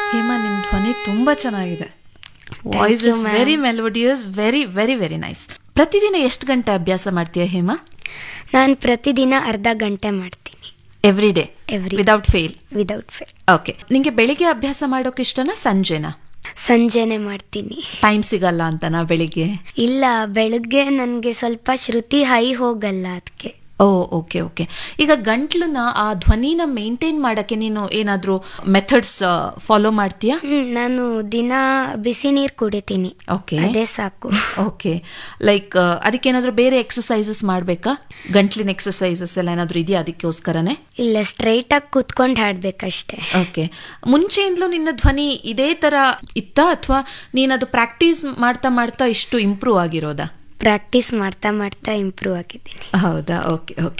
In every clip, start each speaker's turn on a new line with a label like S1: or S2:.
S1: ಹೇಮಾ ನಿಮ್ ಧ್ವನಿ ತುಂಬಾ ಚೆನ್ನಾಗಿದೆ voice
S2: you,
S1: is
S2: ma'am.
S1: Very melodious very very very nice ಪ್ರತಿದಿನ ಎಷ್ಟು ಗಂಟೆ ಅಭ್ಯಾಸ ಮಾಡ್ತೀಯ ಹೇಮಾ
S2: ನಾನು ಪ್ರತಿದಿನ ಅರ್ಧ ಗಂಟೆ ಮಾಡ್ತೀನಿ
S1: every day
S2: Every
S1: without fail
S2: without fail
S1: okay ನಿಂಗೆ ಬೆಳಿಗ್ಗೆ ಅಭ್ಯಾಸ ಮಾಡೋಕೆ ಇಷ್ಟನಾ ಸಂಜೆನಾ
S2: ಸಂಜೆನೆ ಮಾಡ್ತೀನಿ
S1: ಟೈಮ್ ಸಿಗಲ್ಲ ಅಂತನಾ ಬೆಳಿಗ್ಗೆ
S2: ಇಲ್ಲ ಬೆಳಗ್ಗೆ ನನಗೆ ಸ್ವಲ್ಪ ಶ್ರುತಿ ಹೈ ಹೋಗಲ್ಲ ಅದಕ್ಕೆ
S1: ಓ ಓಕೆ ಓಕೆ ಈಗ ಗಂಟ್ಲನ್ನ ಆ ಧ್ವನಿನ ಮೇಂಟೈನ್ ಮಾಡಕ್ಕೆ ನೀನು ಏನಾದ್ರೂ ಮೆಥಡ್ಸ್ ಫಾಲೋ ಮಾಡ್ತೀಯಾ
S2: ಹ್ಮ್ ನಾನು ದಿನ ಬಿಸಿ ನೀರು ಕುಡಿತೀನಿ
S1: ಓಕೆ
S2: ಅದೇ ಸಾಕು
S1: ಓಕೆ ಲೈಕ್ ಅದಕ್ಕೇನಾದ್ರೂ ಬೇರೆ ಎಕ್ಸಸೈಸಸ್ ಮಾಡಬೇಕಾ ಗಂಟ್ಲಿನ ಎಕ್ಸಸೈಸಸ್ ಎಲ್ಲ ಏನಾದ್ರೂ ಇದೆಯಾ ಅದಕ್ಕೋಸ್ಕರನೇ
S2: ಇಲ್ಲ ಸ್ಟ್ರೈಟ್ ಆಗಿ ಕೂತ್ಕೊಂಡು ಹಾಡ್ಬೇಕಷ್ಟೇ
S1: ಓಕೆ ಮುಂಚೆಯಿಂದಲೂ ನಿನ್ನ ಧ್ವನಿ ಇದೇ ತರ ಇತ್ತಾ ಅಥವಾ ನೀನದು ಪ್ರಾಕ್ಟೀಸ್ ಮಾಡ್ತಾ ಮಾಡ್ತಾ ಇಷ್ಟು ಇಂಪ್ರೂವ್ ಆಗಿರೋದಾ
S2: ಪ್ರಾಕ್ಟೀಸ್ ಮಾಡ್ತಾ ಮಾಡ್ತಾ ಇಂಪ್ರೂವ್ ಆಗಿದ್ದೀನಿ
S1: ಹೌದಾ ಓಕೆ ಓಕೆ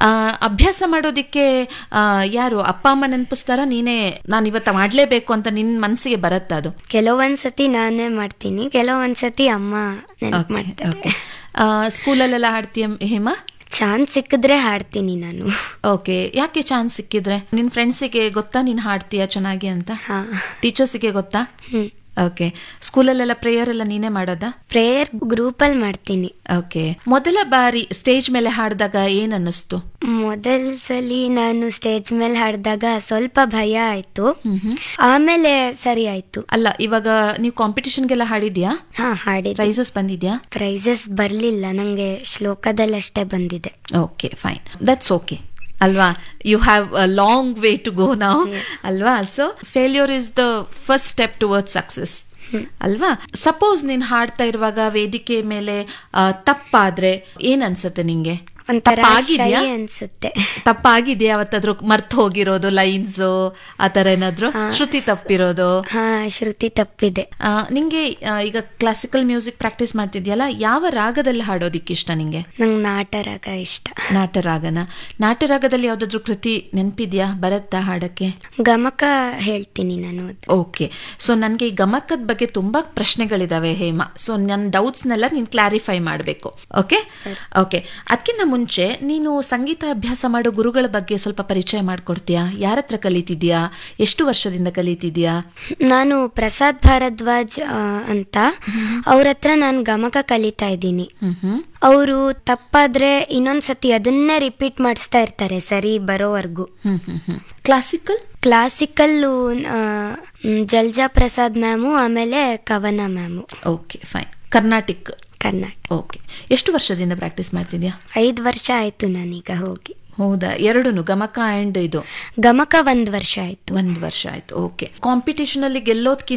S1: ಅಭ್ಯಾಸ ಮಾಡೋದಿಕ್ಕೆ ಆ, ಯಾರು ಅಪ್ಪ ಅಮ್ಮ ನೆನಪಿಸ್ತಾರ ನೀನೇ ನಾನು ಇವತ್ತು ಮಾಡಲೇಬೇಕು ಅಂತ ನಿನ್ನ ಮನಸ್ಸಿಗೆ ಬರತ್ತಾ ಅದು
S2: ಕೆಲವೊಂದ್ಸತಿ ನಾನೇ ಮಾಡ್ತೀನಿ ಕೆಲವೊಂದ್ಸತಿ ಅಮ್ಮ ನೆನಪು
S1: ಓಕೆ
S2: ಮಾಡ್ತಾರೆ
S1: ಓಕೆ ಸ್ಕೂಲಲ್ಲೆಲ್ಲ ಹಾಡ್ತೀಯ ಹೇಮಾ
S2: ಚಾನ್ಸ್ ಸಿಕ್ಕಿದ್ರೆ ಹಾಡ್ತೀನಿ ನಾನು
S1: ಓಕೆ ಯಾಕೆ ಚಾನ್ಸ್ ಸಿಕ್ಕಿದ್ರೆ ನಿನ್ನ ಫ್ರೆಂಡ್ಸಿಗೆ ಗೊತ್ತಾ ನೀನು ಹಾಡ್ತೀಯ ಚೆನ್ನಾಗಿ ಅಂತ
S2: ಹಾ
S1: ಟೀಚರ್ಸಿಗೆ ಗೊತ್ತಾ
S2: ಹ್ಮ್
S1: ಓಕೆ ಸ್ಕೂಲಲ್ಲೆಲ್ಲ ಪ್ರೇಯರ್ ಎಲ್ಲ ನೀನೇ ಮಾಡೋದಾ
S2: ಪ್ರೇಯರ್ ಗ್ರೂಪಲ್ಲಿ ಮಾಡ್ತೀನಿ
S1: ಓಕೆ ಮೊದಲ ಬಾರಿ ಸ್ಟೇಜ್ ಮೇಲೆ ಹಾಡಿದಾಗ ಏನ್ ಅನ್ನಿಸ್ತು
S2: ಮೊದಲ ಸಲಿ ನಾನು ಸ್ಟೇಜ್ ಮೇಲೆ ಹಾಡಿದಾಗ ಸ್ವಲ್ಪ ಭಯ ಆಯ್ತು
S1: ಹ್ಮ್ ಹ್ಮ್.
S2: ಆಮೇಲೆ ಸರಿ ಆಯ್ತು
S1: ಅಲ್ಲ ಇವಾಗ ನೀವು ಕಾಂಪಿಟಿಷನ್ಗೆಲ್ಲ ಹಾಡಿದ್ಯಾ
S2: ಹಾ ಹಾಡಿದೆ
S1: ಪ್ರೈಸಸ್ ಬಂದಿದ್ಯಾ
S2: ಪ್ರೈಸಸ್ ಬರ್ಲಿಲ್ಲ ನಂಗೆ ಶ್ಲೋಕದಲ್ಲಷ್ಟೇ ಬಂದಿದೆ
S1: ಓಕೆ ಫೈನ್ ದಟ್ಸ್ ಓಕೆ ಅಲ್ವಾ you have a long way to go ನಾವು ಅಲ್ವಾ so failure is the first step toward success ಅಲ್ವಾ ಸಪೋಸ್ ನೀನ್ ಹಾಡ್ತಾ ಇರುವಾಗ ವೇದಿಕೆ ಮೇಲೆ ಆ, ತಪ್ಪಾದ್ರೆ ಏನ್ ಅನ್ಸುತ್ತೆ ನಿಂಗೆ
S2: ಒಂಥರ
S1: ತಪ್ಪಾಗಿದ್ಯಾ?
S2: ಶೈ ಅನ್ಸುತ್ತೆ
S1: ತಪ್ಪಾಗಿದ್ಯಾ ಅವತ್ತಾದ್ರೂ ಮರ್ತ್ ಹೋಗಿರೋದು ಲೈನ್ಸ್ ಆ ತರ ಏನಾದ್ರು
S2: ಹಾ.
S1: ಶ್ರುತಿ ತಪ್ಪಿರೋದು
S2: ಹಾ ಶ್ರುತಿ ತಪ್ಪಿದೆ
S1: ಆ, ನಿಂಗೆ ಆ, ಈಗ ಕ್ಲಾಸಿಕಲ್ ಮ್ಯೂಸಿಕ್ ಪ್ರಾಕ್ಟೀಸ್ ಮಾಡ್ತಿದ್ಯಲ್ಲ ಯಾವ ರಾಗದಲ್ಲಿ ಹಾಡೋದಿಕ್ಕೆ ಇಷ್ಟ ನಿಂಗೆ
S2: ನಂಗೆ ನಾಟರಾಗ ಇಷ್ಟ
S1: ನಾಟರಾಗನ ನಾಟರಾಗದಲ್ಲಿ ಯಾವ್ದಾದ್ರು ಕೃತಿ ನೆನ್ಪಿದ್ಯಾ ಬರತ್ತಾ ಹಾಡಕ್ಕೆ
S2: ಗಮಕ ಹೇಳ್ತೀನಿ ನಾನು ಅದು.
S1: ಓಕೆ ಸೊ ನನಗೆ ಈ ಗಮಕದ ಬಗ್ಗೆ ತುಂಬಾ ಪ್ರಶ್ನೆಗಳಿದಾವೆ ಹೇಮಾ ಸೊ ನನ್ನ ಡೌಟ್ಸ್ನೆಲ್ಲ ನೀನು ಕ್ಲಾರಿಫೈ ಮಾಡಬೇಕು ಓಕೆ
S2: ಸರಿ.
S1: ಓಕೆ ಅದಕ್ಕಿಂತ ಮುಂಚೆ ನೀನು ಸಂಗೀತ ಅಭ್ಯಾಸ ಮಾಡೋ ಗುರುಗಳ ಬಗ್ಗೆ ಸ್ವಲ್ಪ ಪರಿಚಯ ಮಾಡ್ಕೊಡ್ತೀಯಾ ಯಾರ ಹತ್ರ ಕಲಿತಿದ್ಯಾ ಎಷ್ಟು ವರ್ಷದಿಂದ ಕಲಿತಿದ್ಯಾ
S2: ನಾನು ಪ್ರಸಾದ್ ಭಾರದ್ವಾಜ್ ಆ, ಅಂತ ಅವ್ರ ಹತ್ರ ನಾನು ಗಮಕ ಕಲಿತಾ ಇದ್ದೀನಿ
S1: ಹ್ಮ್ ಹ್ಮ್
S2: ಅವರು ತಪ್ಪಾದ್ರೆ ಇನ್ನೊಂದ್ಸತಿ ಅದನ್ನೇ ರಿಪೀಟ್ ಮಾಡಿಸ್ತಾ ಇರ್ತಾರೆ ಸರಿ ಬರೋವರೆಗೂ
S1: ಹ್ಮ್ ಹ್ಮ್ ಹ್ಮ್ classical
S2: classical Jalaja Prasad ma'am ಆಮೇಲೆ Kavana ma'am
S1: okay fine Carnatic
S2: Karnataka
S1: okay ಎಷ್ಟು ವರ್ಷದಿಂದ ಪ್ರಾಕ್ಟೀಸ್ ಮಾಡ್ತಿದ್ಯಾ
S2: ಐದು ವರ್ಷ ಆಯ್ತು ನಾನೀಗ ಹೋಗಿ
S1: ಹೌದಾ ಎರಡೂನು ಗಮಕ ಅಂಡ್ ಇದು
S2: ಗಮಕ ಒಂದ್ ವರ್ಷ ಆಯ್ತು
S1: ಒಂದ್ ವರ್ಷ ಆಯ್ತು ಓಕೆ ಕಾಂಪಿಟೇಷನ್ ಅಲ್ಲಿ ಗೆಲ್ಲೋದ್ಕಿಂತ